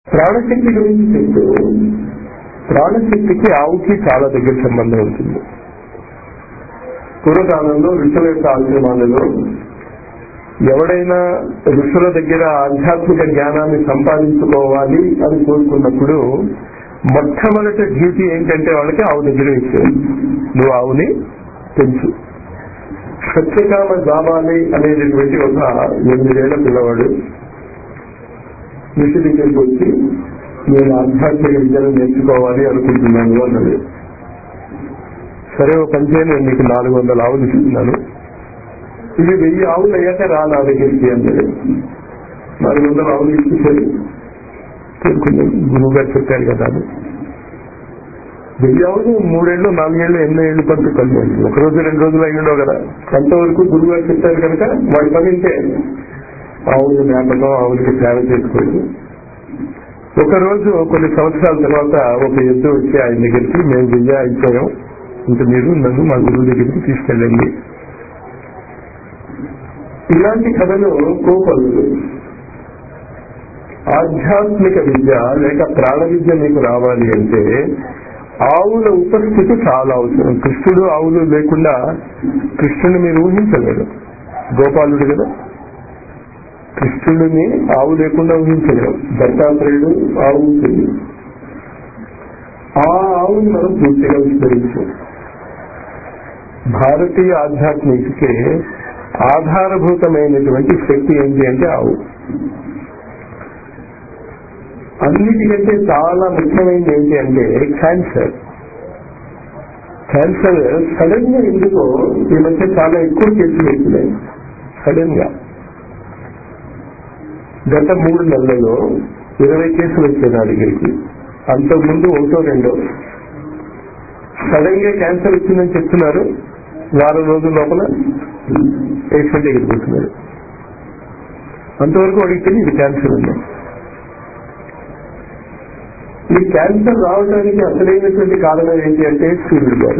ప్రాణశక్తి గురించి చెప్తూ ప్రాణశక్తికి ఆవుకి చాలా దగ్గర సంబంధం ఉంటుంది పూర్వకాలంలో ఋషుల యొక్క ఆశ్రమాలలో ఎవడైనా ఋషుల దగ్గర ఆధ్యాత్మిక జ్ఞానాన్ని సంపాదించుకోవాలి అని కోరుకున్నప్పుడు మొట్టమొదటి డ్యూటీ ఏంటంటే వాళ్ళకి ఆవు దగ్గర ఇచ్చేది నువ్వు ఆవుని పెంచు సత్యకామ జాబాలి అనేటటువంటి ఒక ఎనిమిదేళ్ల పిల్లవాడు ఋషి దగ్గరికి వచ్చి నేను ఆధ్యాత్మిక విద్యను నేర్చుకోవాలి అనుకుంటున్నాను అన్నది సరే ఒక పని నేను నీకు నాలుగు వందల ఆవులు ఇస్తున్నాను ఇది వెయ్యి ఆవులు అయ్యాక రా నా దగ్గరికి అన్నది నాలుగు వందల ఆవులు ఇచ్చేసరి గురువు గారు చెప్పారు కదా అని వెయ్యి ఆవులు మూడేళ్ళు నాలుగేళ్ళు ఎన్నో ఏళ్ళు పంట కలిగి ఒక రోజు రెండు రోజులు అయ్యిండో కదా అంతవరకు గురువు గారు చెప్పారు కనుక వాడి పని ఇంటే ఆవులు మేపకం ఆవులకి సేవ చేసుకోవచ్చు ఒక రోజు కొన్ని సంవత్సరాల తర్వాత ఒక ఎద్దు వచ్చి ఆయన దగ్గరికి మేము వెయ్యి అయిపోయాం ఇంకా మీరు నన్ను మా గురువు దగ్గరికి తీసుకెళ్ళండి ఇలాంటి కథలు కోపలు ఆధ్యాత్మిక విద్య లేక ప్రాణ విద్య మీకు రావాలి అంటే ఆవుల ఉపస్థితి చాలా అవసరం కృష్ణుడు ఆవులు లేకుండా కృష్ణుని మీరు ఊహించలేరు గోపాలుడు కదా కృష్ణుడిని ఆవు లేకుండా ఊహించలేరు దత్తాత్రేయుడు ఆవు ఉంటుంది ఆ ఆవుని మనం పూర్తిగా విస్మరించాం భారతీయ ఆధ్యాత్మికకి ఆధారభూతమైనటువంటి శక్తి ఏంటి అంటే ఆవు అన్నిటికంటే చాలా ముఖ్యమైనది ఏంటి అంటే క్యాన్సర్ క్యాన్సర్ సడన్ గా ఎందుకో ఈ మధ్య చాలా ఎక్కువ కేసులు అవుతున్నాయి సడన్ గా గత మూడు నెలలలో ఇరవై కేసులు వచ్చాయి నా దగ్గరికి అంతకుముందు ఒకటో రెండో సడన్ గా క్యాన్సర్ వచ్చిందని చెప్తున్నారు వారం రోజుల లోపల పేషెంట్ దగ్గరికి వస్తున్నారు అంతవరకు అడిగితే ఇది క్యాన్సర్ ఉంది ఈ క్యాన్సర్ రావడానికి అసలైనటువంటి కారణం ఏంటి అంటే సూర్యుడు గారు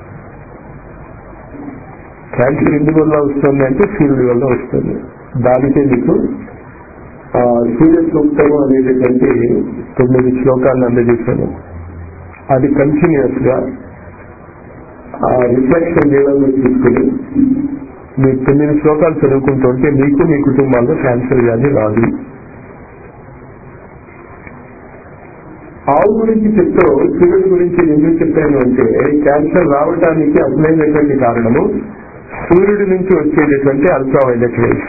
క్యాన్సర్ ఎందువల్ల వస్తుంది అంటే సూర్యుడి వల్ల వస్తుంది దానికే మీకు సూర్య సూక్తము అనేటటువంటి తొమ్మిది శ్లోకాలను అందజేశాను అది కంటిన్యూస్ గా ఆ రిఫ్లెక్షన్ నీళ్ళలో తీసుకుని మీరు తొమ్మిది శ్లోకాలు చదువుకుంటుంటే మీకు మీ కుటుంబాల్లో క్యాన్సర్ వ్యాధి రాదు ఆవు గురించి చెప్తూ సూర్యుడి గురించి ఎందుకు చెప్పాను అంటే క్యాన్సర్ రావడానికి అసలైనటువంటి కారణము సూర్యుడి నుంచి వచ్చేటటువంటి అల్ట్రా వైలెట్ రేస్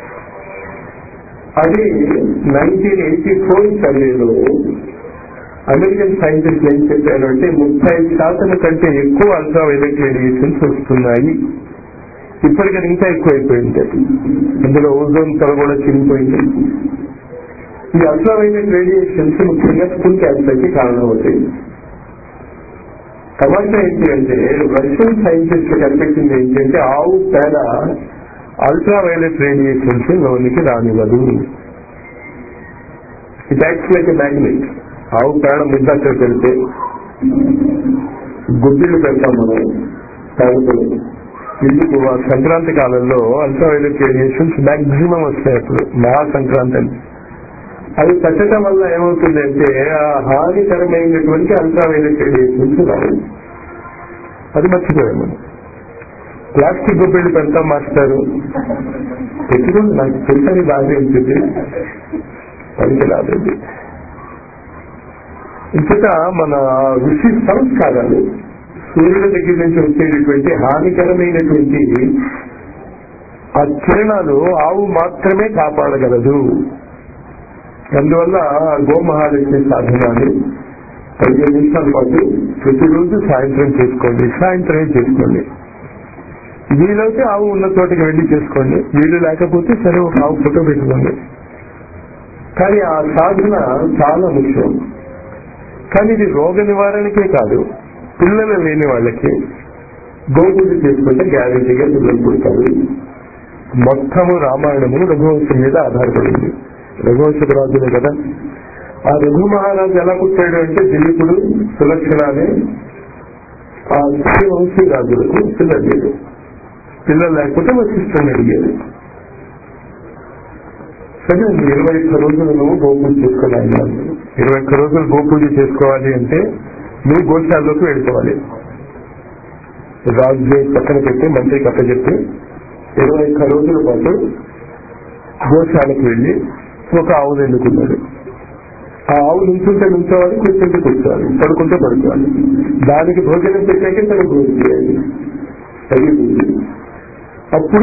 అది నైన్టీన్ ఎయిటీ ఫోర్ సర్వేలో అమెరికన్ సైంటిస్ట్ ఏం చెప్పారు అంటే ముప్పై శాతం కంటే ఎక్కువ అల్ట్రా వైలెట్ రేడియేషన్స్ వస్తున్నాయి ఇప్పటికీ ఇంకా ఎక్కువైపోయింది అందులో ఓజోన్ తల కూడా చిరిగిపోయింది ఈ అల్ట్రా వైలెట్ రేడియేషన్స్ ముఖ్యంగా స్కిన్ క్యాన్సర్ కి కారణమవుతాయి తమాషా ఏంటి అంటే రష్యన్ సైంటిస్ట్ కనిపెట్టింది ఏంటంటే ఆవు పేడ అల్ట్రా వైలెట్ రేడియేషన్స్ లోనికి రానివ్వదు ఇట్ యాక్ట్స్ లైక్ మ్యాగ్నెట్ ఆవు పేడ ముద్దక్కడ పెడితే గుడ్డిలు పెడతాం మనం పేడతో ఇందుకు ఆ సంక్రాంతి కాలంలో అల్ట్రా వైలెట్ రేడియేషన్స్ మాక్సిమం వస్తాయి అప్పుడు మహా సంక్రాంతి అని అది పెట్టడం వల్ల ఏమవుతుంది అంటే ఆ హానికరమైనటువంటి అల్ట్రా వైలెట్ రేడియేషన్స్ రావు అది మర్చిపోయాం మనం ప్లాస్టిక్ గుబ్బిళ్ళు పెడతాం మాస్టారు పెట్టుకుని నాకు తెలుసని బాగా ఉంటుంది పనికి రాలేదు ఇంతట మన ఋషి సంస్కారాలు సూర్యుడి దగ్గర నుంచి వచ్చేటటువంటి హానికరమైనటువంటి ఆ కిరణాలు ఆవు మాత్రమే కాపాడగలదు అందువల్ల గోమహాలక్ష్మి సాధనాన్ని పదిహేను నిమిషాల పాటు ప్రతిరోజు సాయంత్రం చేసుకోండి సాయంత్రమే చేసుకోండి వీలైతే ఆవు ఉన్న చోటకి వెళ్ళి చేసుకోండి వీలు లేకపోతే సరే ఒక ఆవు ఫోటో పెట్టుకోండి కానీ ఆ సాధన చాలా ముఖ్యం కానీ ఇది రోగ నివారణకే కాదు పిల్లలు లేని వాళ్ళకి గోపూజ చేసుకుంటే గ్యారంటీగా పిల్లలు పుడతారు మొత్తము రామాయణము రఘువంశం మీద ఆధారపడింది రఘువంశపు రాజులే కదా ఆ రఘు మహారాజు ఎలా పుట్టాడు అంటే దిలీపుడు సులక్షణ అనే ఆ సూర్యవంశీ రాజులకు పిల్లలు లేదు పిల్లలు లేకపోతే వశిష్టం అడిగారు సరే ఇరవై ఒక్క రోజులు నువ్వు గోపూజ చేసుకుని ఆయన ఇరవై ఒక్క రోజులు గోపూజ చేసుకోవాలి అంటే నువ్వు గోశాలలోకి వెళ్ళిపోవాలి రాజు పక్కన పెట్టి మంత్రికి అప్పచెప్పి ఇరవై ఒక్క రోజుల పాటు గోశాలకు వెళ్ళి ఒక ఆవును ఎన్నుకున్నాడు ఆ ఆవు నుంచుంటే నుంచోవాలి కూర్చుంటే కూర్చోవాలి పడుకుంటే పడుకోవాలి దానికి భోజనం పెట్టాక తను భోజనం చేయాలి అది అప్పుడు